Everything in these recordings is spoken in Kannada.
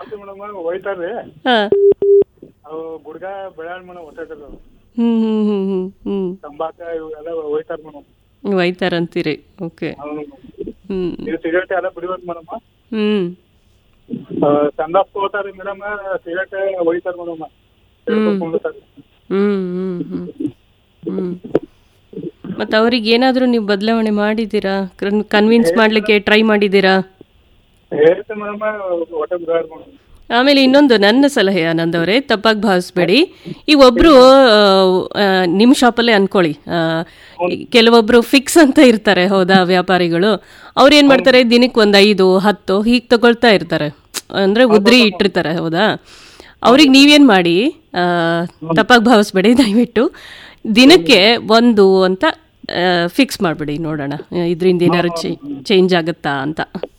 ಮೇಡಮ್ ಹೋಯ್ತಾರ್ರಿ ಹಾ ಅವು ಗುಡ್ಗ ಬೆಳ್ಯಾಳ ಮೇಡಮ್ ಹೊಟ್ಟೆದು ಹ್ಮ್ ಹ್ಮ್ ಹ್ಮ್ ಹ್ಮ್ ಹ್ಮ್ ತಂಬಾಕ ಇವೆಲ್ಲ ಹೋಯ್ತಾರ ಮೇಡಮ್ ಒಯ್ತಾರಂತೀರಿ ಓಕೆ ಹ್ಮ್ ನೀವು ಸಿಗರೇಟ್ ಎಲ್ಲ ಬಿಡ್ಬೇಕು ಮೇಡಮ್ ಹ್ಮ್ ಚಂದಾಪ್ ಹೋಗ್ತಾರ್ರಿ ಮೇಡಮ್ ಸಿಗರೇಟ್ ಹೋಯ್ತಾರ ಮೇಡಮ್ ಹ್ಮ್ ಹ್ಮ್ ಹ್ಮ್ ಹ್ಮ್ ಮತ್ತೆ ಅವ್ರಿಗೆ ಏನಾದರೂ ನೀವು ಬದಲಾವಣೆ ಮಾಡಿದ್ದೀರಾ ಕನ್ವಿನ್ಸ್ ಮಾಡ್ಲಿಕ್ಕೆ ಟ್ರೈ ಮಾಡಿದ್ದೀರಾ ಹೇಳ್ತೆ ಮೇಡಮ್ ಹೊಟ್ಟೆ ಬಿಡಾರ ಮೇಡಮ್ ಆಮೇಲೆ ಇನ್ನೊಂದು ನನ್ನ ಸಲಹೆ ಆನಂದ್ ಅವರೇ ತಪ್ಪಾಗಿ ಭಾವಿಸ್ಬೇಡಿ ಈಗ ಒಬ್ರು ಆ, ಆ, ನಿಮ್ಮ ಶಾಪಲ್ಲೇ ಅನ್ಕೊಳ್ಳಿ ಆ, ಈ ಕೆಲವೊಬ್ರು ಫಿಕ್ಸ್ ಅಂತ ಇರ್ತಾರೆ ಹೌದಾ ವ್ಯಾಪಾರಿಗಳು ಅವ್ರು ಏನ್ ಮಾಡ್ತಾರೆ ದಿನಕ್ಕೆ ಒಂದ್ ಐದು ಹತ್ತು ಹೀಗೆ ತಗೊಳ್ತಾ ಇರ್ತಾರೆ ಅಂದ್ರೆ ಉದ್ರಿ ಇಟ್ಟಿರ್ತಾರೆ ಹೌದಾ ಅವ್ರಿಗೆ ನೀವೇನ್ ಮಾಡಿ ತಪ್ಪಾಗಿ ಭಾವಿಸ್ಬೇಡಿ ದಯವಿಟ್ಟು ದಿನಕ್ಕೆ ಒಂದು ಅಂತ ಫಿಕ್ಸ್ ಮಾಡ್ಬಿಡಿ ನೋಡೋಣ ಇದರಿಂದ ಏನಾದ್ರು ಚೇಂಜ್ ಆಗುತ್ತಾ ಅಂತ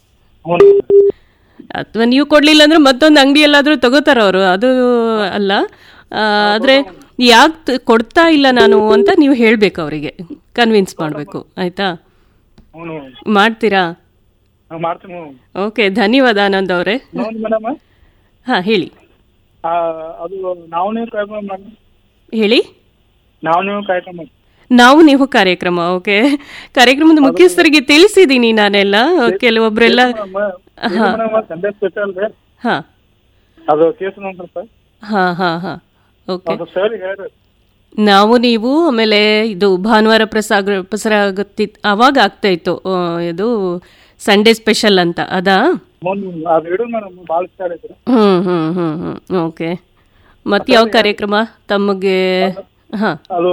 ಅಥವಾ ನೀವು ಕೊಡ್ಲಿಲ್ಲ ಅಂದ್ರೆ ಮತ್ತೊಂದು ಅಂಗಡಿಯಲ್ಲಾದ್ರೂ ತಗೋತಾರ ಅವರು ಅದು ಅಲ್ಲ ಆ, ಆದ್ರೆ ಯಾಕೆ ಕೊಡ್ತಾ ಇಲ್ಲ ನಾನು ಅಂತ ನೀವು ಹೇಳ್ಬೇಕು ಅವರಿಗೆ ಕನ್ವಿನ್ಸ್ ಮಾಡಬೇಕು ಆಯ್ತಾ ಹ್ಞೂ ಮಾಡ್ತೀರಾ ನಾವು ಮಾಡ್ತೀವಿ ಮೇಡಮ್ ಓಕೆ ಧನ್ಯವಾದ ಆನಂದ್ ಅವರೇ ನೋಡಿ ಮೇಡಮ್ ಹಾ ಹೇಳಿ ಅದು ನಾವು ನೀವು ಕಾಯ್ಕೊಂಡು ಮೇಡಮ್ ಹೇಳಿ ನಾವು ನೀವು ಕಾಯ್ಕೊಂಡು ನಾವು ನೀವು ಕಾರ್ಯಕ್ರಮ ಓಕೆ ಕಾರ್ಯಕ್ರಮದ ಮುಖ್ಯಸ್ಥರಿಗೆ ತಿಳಿಸಿದ್ದೀನಿ ನಾನೆಲ್ಲ ಕೆಲವೊಬ್ರೆಲ್ಲ ಹಾ ಮೇಡಮ್ ಸಂಡೆ ಸ್ಪೆಷಲ್ ರೀ ಹಾ ಅದು ಕೇಸ್ ನೋಡ್ರಿ ಸರ್ ಹಾ ಹಾ ಹಾ ಓಕೆ ಅದು ಸರ್ ಹೇಳ್ರಿ ನಾವು ನೀವು ಆಮೇಲೆ ಇದು ಭಾನುವಾರ ಪ್ರಸಾರ ಪ್ರಸಾರ ಆಗುತ್ತಿತ್ತು ಅವಾಗ ಆಗ್ತಾ ಇತ್ತು ಆ, ಇದು ಸಂಡೇ ಸ್ಪೆಷಲ್ ಅಂತ ಅದಾ ಮುಂದೆ ಅದು ಇಡು ಮೇಡಮ್ ಭಾಳ ಇಷ್ಟ ಆಗೈತ್ರಿ ಹ್ಮ್ ಹ್ಮ್ ಹ್ಮ್ ಹ್ಮ್ ಓಕೆ ಮತ್ತೆ ಯಾವ ಕಾರ್ಯಕ್ರಮ ತಮಗೆ ಹಾ ಅದು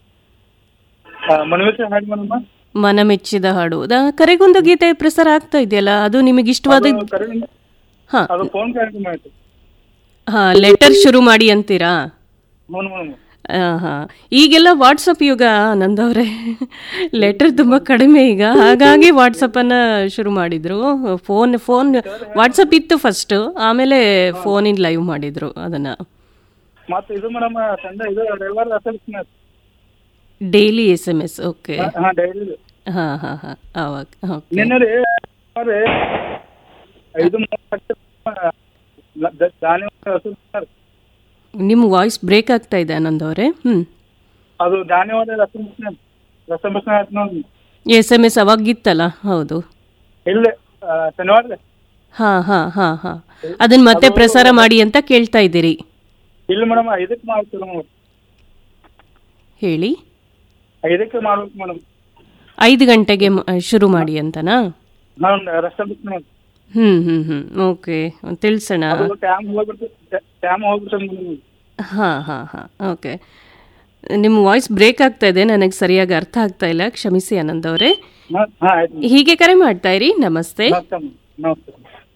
ಮನವಿಸಿ ಹಾಡಿ ಮೇಡಮ್ ಮನ ಮೆಚ್ಚಿದ ಹಾಡು ದಾ ಕರೆಗೊಂದು ಗೀತೆ ಪ್ರಸಾರ ಆಗ್ತಾ ಇದೆಯಲ್ಲ ಅದು ನಿಮಗೆ ಇಷ್ಟವಾದ ಹಾ ಅದು ಫೋನ್ ಕಾರ್ಯಕ್ರಮ ಆಯ್ತು ಹಾ ಲೆಟರ್ ಶುರು ಮಾಡಿ ಅಂತೀರಾ ಹ್ಞೂ ಮೇಡಮ್ ಆ, ಹಾ ಈಗೆಲ್ಲ ವಾಟ್ಸಪ್ ಯುಗ ಆನಂದ್ ಅವರೇ ಲೆಟರ್ ತುಂಬಾ ಕಡಿಮೆ ಈಗ ಹಾಗಾಗಿ ವಾಟ್ಸಪ್ ಅನ್ನ ಶುರು ಮಾಡಿದ್ರು ಫೋನ್ ಫೋನ್ ವಾಟ್ಸಪ್ ಇತ್ತು ಫಸ್ಟ್ ಆಮೇಲೆ ಫೋನಿನ್ ಲೈವ್ ಮಾಡಿದ್ರು ಅದನ್ನ ಮತ್ತೆ ಇದು ಮೇಡಮ್ ಸಂಡೆ ಇದು ರವಿವಾರ ಅಸಲ್ daily S M S okay ಹಾ ಡೈಲಿ ಹಾ ಹಾ ಹಾ ಅವಾಗ ಓಕೆ ನಿನ್ನೆ ರೀ ರೀ ಐದು ಮೂವತ್ತು ಧಾನ್ಯ ಹಸು ಸರ್ ನಿಮ್ಮ ವಾಯ್ಸ್ ಬ್ರೇಕ್ ಆಗ್ತಾ ಇದೆ ಆನಂದ್ ಅವರೇ ಹ್ಮ್ ಅದು ಧಾನ್ಯವಾದ ರಸಂ ರಸಂ ಬಸ್ನ ಆಯ್ತು ನೋಡಿ ಎಸ್ ಎಮ್ ಎಸ್ ಅವಾಗಿತ್ತಲ್ಲ ಹೌದು ಇಲ್ಲ ಶನಿವಾರ ರೀ ಹಾ ಹಾ ಹಾ ಹಾ ಅದನ್ನ ಮತ್ತೆ ಪ್ರಸಾರ ಮಾಡಿ ಅಂತ ಕೇಳ್ತಾ ಇದ್ದೀರಿ ಇಲ್ಲ ಮೇಡಮ್ ಐದಕ್ಕೆ ಮಾಡ್ತೀವಿ ಮೇಡಮ್ ಹೇಳಿ ಐದಕ್ಕೆ ಮಾಡ್ಬೇಕು ಮೇಡಮ್ ಐದು ಗಂಟೆಗೆ ಮ- ಶುರು ಮಾಡಿ ಅಂತನಾ ನಾನು ರಸಂ ಬಸ್ನ ಹ್ಮ್ ಹ್ಮ್ ಹ್ಮ್ ಓಕೆ ತಿಳಿಸೋಣ ಅದು ಟ್ಯಾಮ್ ಹೋಗ್ಬಿಡ್ತದೆ ಟ್ಯಾಮ್ ಹೋಗ್ಬಿಡ್ತದೆ ಮೇಡಮ್ ಹಾ ಹಾ ಹಾ ಓಕೆ ನಿಮ್ಮ ವಾಯ್ಸ್ ಬ್ರೇಕ್ ಆಗ್ತಾ ಇದೆ ನನಗೆ ಸರಿಯಾಗಿ ಅರ್ಥ ಆಗ್ತಾ ಇಲ್ಲ ಕ್ಷಮಿಸಿ ಆನಂದ್ ಅವರೇ ಹಾಂ ಆಯ್ತು ಹೀಗೆ ಕರೆ ಮಾಡ್ತಾ ಇರಿ ನಮಸ್ತೆ ನಮಸ್ತೆ ನಮಸ್ತೆ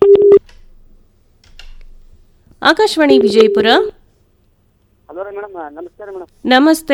ಆಕಾಶವಾಣಿ ವಿಜಯಪುರ ಹಲೋ ರೀ ಮೇಡಮ್ ನಮಸ್ಕಾರ ಮೇಡಮ್ ನಮಸ್ತೆ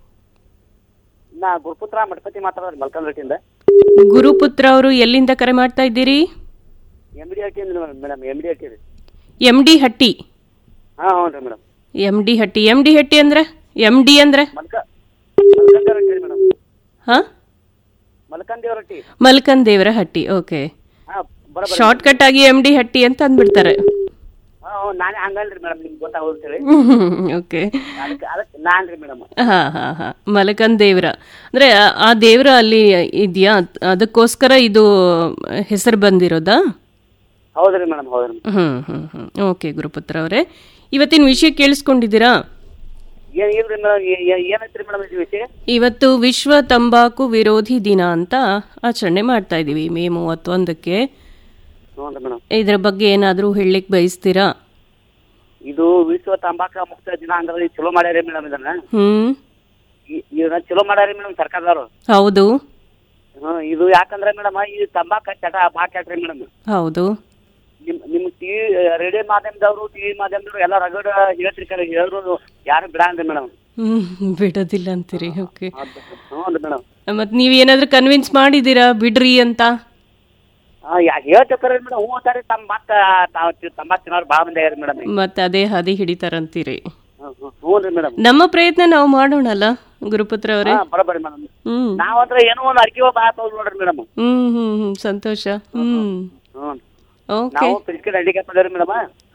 ನಾ ಗುರುಪುತ್ರ ಮಠಪತಿ ಮಾತಾಡೋದು ಮಲ್ಕಂದ್ರಟ್ಟಿಂದ ಗುರುಪುತ್ರ ಅವರು ಎಲ್ಲಿಂದ ಕರೆ ಮಾಡ್ತಾ ಇದ್ದೀರಿ M D Hatti madam M D Hatti ರೀ ಎಮ್ ಡಿ ಹಟ್ಟಿ ಹಾಂ ಹ್ಞೂ ರೀ madam M D Hatti M D Hatti ಅಂದ್ರೆ ಎಮ್ ಡಿ ಅಂದ್ರೆ ಮಲ್ಕ ಮಲ್ಕಂದೇವ್ರ ಹಟ್ಟಿ ರೀ ಮೇಡಮ್ ಹಾ ಮಲ್ಕಂದೇವ್ರ ಹಟ್ಟಿ ಮಲ್ಕನ್ ದೇವರ ಹಟ್ಟಿ ಓಕೆ ಹಾಂ ಬರೋಬ್ಬರ ಶಾರ್ಟ್ ಕಟ್ ಆಗಿ ಎಮ್ ಡಿ ಹಟ್ಟಿ ಅಂತ ಅಂದ್ಬಿಡ್ತಾರೆ ಹಾಂ ಹ್ಞೂ ನಾನೇ ಹಂಗಲ್ರಿ ಮೇಡಮ್ ನಿಮ್ಗೆ ಗೊತ್ತಾಗೋದು ಹೇಳಿ ಓಕೆ ಅದಕ್ಕೆ ಅದಕ್ಕೆ ನಾನು ರೀ ಮೇಡಮ್ ಹಾ ಹಾ ಹಾ ಮಲಕನ್ ದೇವ್ರ ಅಂದ್ರೆ ಆ- ಆ ದೇವ್ರ ಅಲ್ಲಿ ಇದೆಯಾ ಅದಕ್ಕೋಸ್ಕರ ಇದು ಹೆಸರು ಬಂದಿರೋದಾ ಹೌದು ರೀ ಮೇಡಮ್ ಹೌದು ರೀ ಹ್ಮ್ ಹ್ಮ್ ಹ್ಮ್ ಓಕೆ ಗುರುಪುತ್ರ ಅವರೇ ಇವತ್ತಿನ ವಿಷಯ ಕೇಳಿಸ್ಕೊಂಡಿದ್ದೀರಾ ಏನು ಇಲ್ಲ ರೀ ಮೇಡಮ್ ಏನೈತೆ ರೀ ಮೇಡಮ್ ಇದು ವಿಷಯ ಇವತ್ತು ವಿಶ್ವ ತಂಬಾಕು ವಿರೋಧಿ ದಿನ ಅಂತ ಆಚರಣೆ ಮಾಡ್ತಾ ಇದೀವಿ ಮೇ ಮೂವತ್ತೊಂದಕ್ಕೆ ಹ್ಞೂ ರೀ ಮೇಡಮ್ ಇದ್ರ ಬಗ್ಗೆ ಏನಾದರೂ ಹೇಳಲಿಕ್ಕೆ ಬಯಸ್ತೀರಾ ಇದು ವಿಶ್ವ ತಂಬಾಕ ಮುಕ್ತ ದಿನ ಅಂದ್ರೆ ಚಲೋ ಮಾಡ್ಯಾರಿ ಮೇಡಮ್ ಇದನ್ನ ಹ್ಮ್ ಈ- ಇದನ್ನ ಚಲೋ ಮಾಡ್ಯಾರಿ ಮೇಡಮ್ ಸರ್ಕಾರದವರು ಹೌದು ಹ್ಮ್ ಇದು ಯಾಕಂದ್ರೆ ಮೇಡಮ್ ಈ ತಂಬಾಕ ಚಟ ಭಾಳ ಕೆಟ್ರಿ ಮೇಡಮ್ ಹೌದು ನಿಮ್ ನಿಮ್ ಟಿವಿ ರೇಡಿಯೋ ಮಾಧ್ಯಮದವರು ಟಿವಿ ಮಾಧ್ಯಮದವರು ಎಲ್ಲ ರಗಡ ಹೇಳ್ತ್ರಿ ಕರೆ ಹೇಳಿದ್ರು ಯಾರು ಬಿಡಂದ್ರಿ ಮೇಡಮ್ ಹ್ಮ್ ಬಿಡೋದಿಲ್ಲ ಅಂತೀರಿ ಓಕೆ ಹ್ಞೂ ರೀ ಮೇಡಮ್ ಮತ್ ನೀವ್ ಏನಾದ್ರೂ ಕನ್ವಿನ್ಸ್ ಮಾಡಿದೀರಾ ಬಿಡ್ರಿ ಅಂತ ಹೇಳ್ತೇವೆ ಮೇಡಮ್ ಹ್ಞೂ ಅಂತಾರೆ ತಮ್ಮ ಮತ್ತ ತಾವ್ ತಂಬಾಕ್ ತಿನ್ನೋರು ಭಾಳ ಮಂದಿ ಆಗ್ಯಾರ ಮೇಡಮ್ ಮತ್ತೆ ಅದೇ ಹಾದಿ ಹಿಡಿತಾರಂತೀರಿ ಹ್ಞೂ ರೀ ಮೇಡಮ್ ನಮ್ಮ ಪ್ರಯತ್ನ ನಾವು ಮಾಡೋಣಲ್ಲ ಗುರುಪುತ್ರ ಅವರೇ ಹಾ ಬರೋಬರಿ ಮೇಡಮ್ ಹ್ಮ್ ನಾವಂದ್ರೆ ಏನೋ ಒಂದು ಅರ್ಕಿ ಭಾಳ ತಗೊಂಡ್ ನೋಡ್ರಿ ಮೇಡಮ್ ಹ್ಮ್ ಹ್ಮ್ ಹ್ಮ್ ಸಂತೋಷ ಹ್ಮ್ ಹ್ಞೂ ಓಕೆ ನಾವು ಫಿಸಿಕಲ್ ಹ್ಯಾಂಡಿಕ್ಯಾಪ್ ಅದೇವ್ರಿ ಮೇಡಮ್